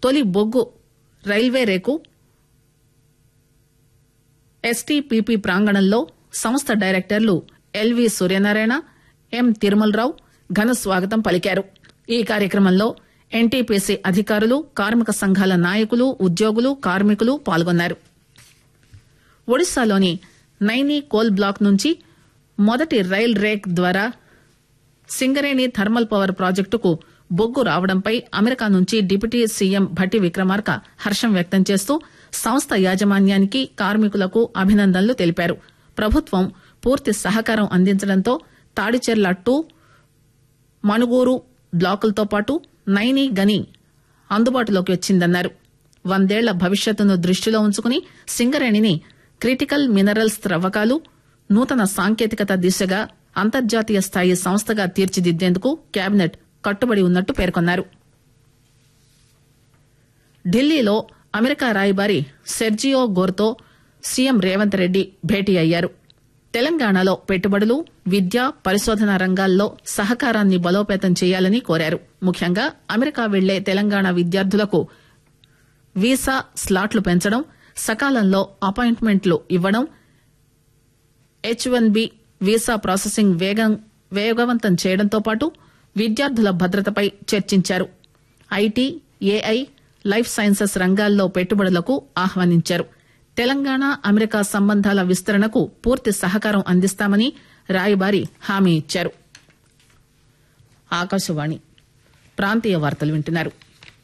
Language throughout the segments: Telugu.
తొలి బొగ్గు రైల్వే రేకు ఎస్టీపీపీ ప్రాంగణంలో సంస్థ డైరెక్టర్లు ఎల్వి సూర్యనారాయణ ఎం తిరుమలరావు ఘన స్వాగతం పలికారు ఈ కార్యక్రమంలో ఎన్టీపీసీ అధికారులు కార్మిక సంఘాల నాయకులు ఉద్యోగులు కార్మికులు పాల్గొన్నారు ఒడిశాలోని నైనీ కోల్ బ్లాక్ నుంచి మొదటి రైల్ రేక్ ద్వారా సింగరేణి థర్మల్ పవర్ ప్రాజెక్టుకు బొగ్గు రావడంపై అమెరికా నుంచి డిప్యూటీ సీఎం భట్టి విక్రమార్క హర్షం వ్యక్తం చేస్తూ సంస్థ యాజమాన్యానికి కార్మికులకు అభినందనలు తెలిపారు ప్రభుత్వం పూర్తి సహకారం అందించడంతో తాడిచెర్ల టూ మణుగూరు బ్లాకులతో పాటు నైని గని అందుబాటులోకి వచ్చిందన్నారు వందేళ్ల భవిష్యత్తును దృష్టిలో ఉంచుకుని సింగరేణిని క్రిటికల్ మినరల్స్ త్రవ్వకాలు నూతన సాంకేతికత దిశగా అంతర్జాతీయ స్థాయి సంస్థగా తీర్చిదిద్దేందుకు కేబినెట్ కట్టుబడి ఉన్నట్టు పేర్కొన్నారు ఢిల్లీలో అమెరికా రాయబారి సెర్జియో గోర్తో సీఎం రేవంత్ రెడ్డి భేటీ అయ్యారు తెలంగాణలో పెట్టుబడులు విద్య పరిశోధన రంగాల్లో సహకారాన్ని బలోపేతం చేయాలని కోరారు ముఖ్యంగా అమెరికా వెళ్లే తెలంగాణ విద్యార్థులకు వీసా స్లాట్లు పెంచడం సకాలంలో అపాయింట్మెంట్లు ఇవ్వడం H one B visa processing వేగం వేగవంతం చేయడంతో పాటు విద్యార్థుల భద్రతపై చర్చించారు ఐటీ ఏఐ లైఫ్ సైన్సెస్ రంగాల్లో పెట్టుబడులకు ఆహ్వానించారు తెలంగాణ అమెరికా సంబంధాల విస్తరణకు పూర్తి సహకారం అందిస్తామని రాయబారి హామీ ఇచ్చారు ఆకాశవాణి ప్రాంతీయ వార్తలు వింటున్నారు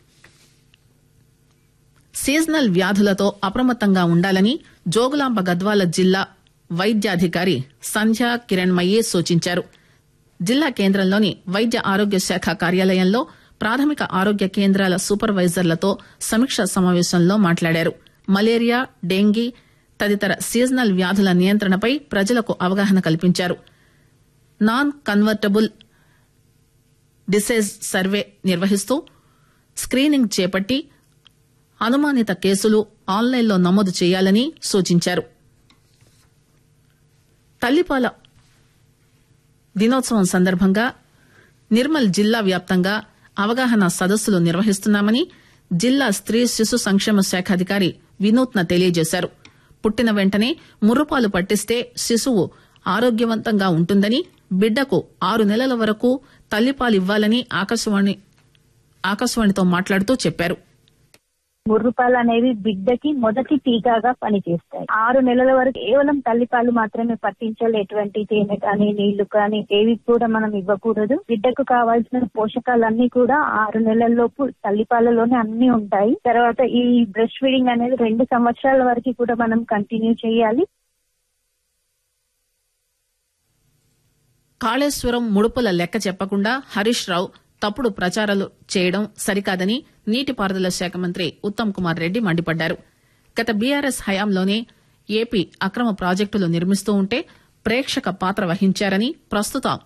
సీజనల్ వ్యాధులతో అప్రమత్తంగా ఉండాలని జోగులాంబ గద్వాల జిల్లా వైద్యాధికారి సంధ్యా కిరణ్మయి సూచించారు జిల్లా కేంద్రంలోని వైద్య ఆరోగ్య శాఖ కార్యాలయంలో ప్రాథమిక ఆరోగ్య కేంద్రాల సూపర్వైజర్లతో సమీక్ష సమావేశంలో మాట్లాడారు మలేరియా డెంగీ తదితర సీజనల్ వ్యాధుల నియంత్రణపై ప్రజలకు అవగాహన కల్పించారు నాన్ కన్వర్టబుల్ డిసీజ్ సర్వే నిర్వహిస్తూ స్క్రీనింగ్ చేపట్టి అనుమానిత కేసులు ఆన్లైన్లో నమోదు చేయాలని సూచించారు తల్లిపాల దినోత్సవం సందర్భంగా నిర్మల్ జిల్లా వ్యాప్తంగా అవగాహన సదస్సులు నిర్వహిస్తున్నామని జిల్లా స్త్రీ శిశు సంక్షేమ శాఖ అధికారి వినూత్న తెలియజేశారు పుట్టిన వెంటనే ముర్రుపాలు పట్టిస్తే శిశువు ఆరోగ్యవంతంగా ఉంటుందని బిడ్డకు ఆరు నెలల వరకు తల్లిపాలివ్వాలని ఆకాశవాణి ఆకాశవాణితో మాట్లాడుతూ చెప్పారు ముర్రుపాలు అనేవి బిడ్డకి మొదటి టీకాగా పనిచేస్తాయి ఆరు నెలల వరకు కేవలం తల్లిపాలు మాత్రమే పట్టించాలి ఎటువంటి తేనె కానీ నీళ్లు కానీ ఏవి కూడా మనం ఇవ్వకూడదు బిడ్డకు కావాల్సిన పోషకాలన్నీ కూడా ఆరు నెలల్లోపు తల్లిపాలలోనే అన్ని ఉంటాయి తర్వాత ఈ బ్రెస్ట్ ఫీడింగ్ అనేది రెండు సంవత్సరాల వరకు కూడా మనం కంటిన్యూ చేయాలి కాళేశ్వరం ముడుపుల లెక్క చెప్పకుండా హరీష్ రావు తప్పుడు ప్రచారాలు చేయడం సరికాదని నీటిపారుదల శాఖ మంత్రి ఉత్తమ్ కుమార్ రెడ్డి మండిపడ్డారు గత బీఆర్ఎస్ హయాంలోనే ఏపీ అక్రమ ప్రాజెక్టులు నిర్మిస్తూ ఉంటే ప్రేక్షక పాత్ర వహించారని ప్రస్తుతం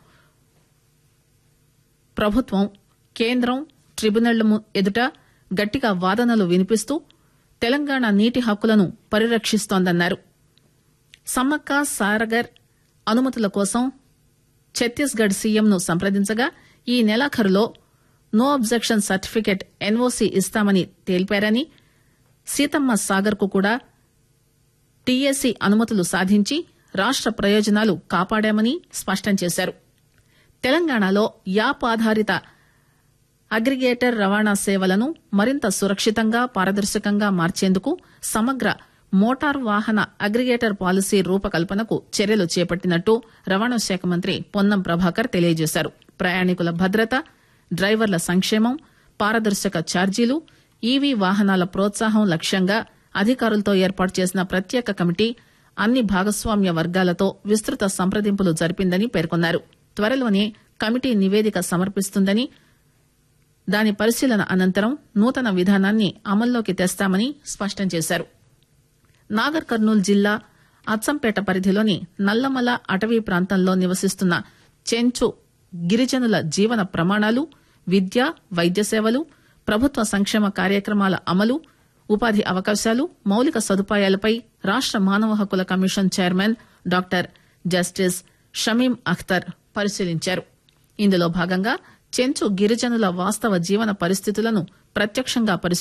ప్రభుత్వం కేంద్రం ట్రిబ్యునళ్ల ము- ఎదుట గట్టిగా వాదనలు వినిపిస్తూ తెలంగాణ నీటి హక్కులను పరిరక్షిస్తోందన్నారు సమ్మక్క సారగర్ అనుమతుల కోసం ఛత్తీస్గఢ్ సీఎంను సంప్రదించగా ఈ నెలాఖరులో నో అబ్జెక్షన్ సర్టిఫికెట్ ఎన్ఓసీ ఇస్తామని తెలిపారని సీతమ్మ సాగర్ కు కూడా టీఏసీ అనుమతులు సాధించి రాష్ట ప్రయోజనాలు కాపాడామని స్పష్టం చేశారు తెలంగాణలో యాప్ ఆధారిత అగ్రిగేటర్ రవాణా సేవలను మరింత సురక్షితంగా పారదర్శకంగా మార్చేందుకు సమగ్ర మోటార్ వాహన అగ్రిగేటర్ పాలసీ రూపకల్పనకు చర్యలు చేపట్టినట్టు రవాణా శాఖ మంత్రి పొన్నం ప్రభాకర్ తెలియజేశారు ప్రయాణికుల భద్రత డ్రైవర్ల సంక్షేమం పారదర్శక ఛార్జీలు ఈవీ వాహనాల ప్రోత్సాహం లక్ష్యంగా అధికారులతో ఏర్పాటు చేసిన ప్రత్యేక కమిటీ అన్ని భాగస్వామ్య వర్గాలతో విస్తృత సంప్రదింపులు జరిపిందని పేర్కొన్నారు త్వరలోనే కమిటీ నివేదిక సమర్పిస్తుందని దాని పరిశీలన అనంతరం నూతన విధానాన్ని అమల్లోకి తెస్తామని స్పష్టం చేశారు నాగర్ కర్నూలు జిల్లా అచ్చంపేట పరిధిలోని నల్లమల అటవీ ప్రాంతంలో నివసిస్తున్న చెంచు గిరిజనుల జీవన ప్రమాణాలు విద్య వైద్య సేవలు ప్రభుత్వ సంక్షేమ కార్యక్రమాల అమలు ఉపాధి అవకాశాలు మౌలిక సదుపాయాలపై రాష్ట మానవ హక్కుల commission chairman doctor justice Shamim Akhtar పరిశీలించారు ఇందులో భాగంగా చెంచు గిరిజనుల వాస్తవ జీవన పరిస్థితులను ప్రత్యక్షంగా పరిశీలించారు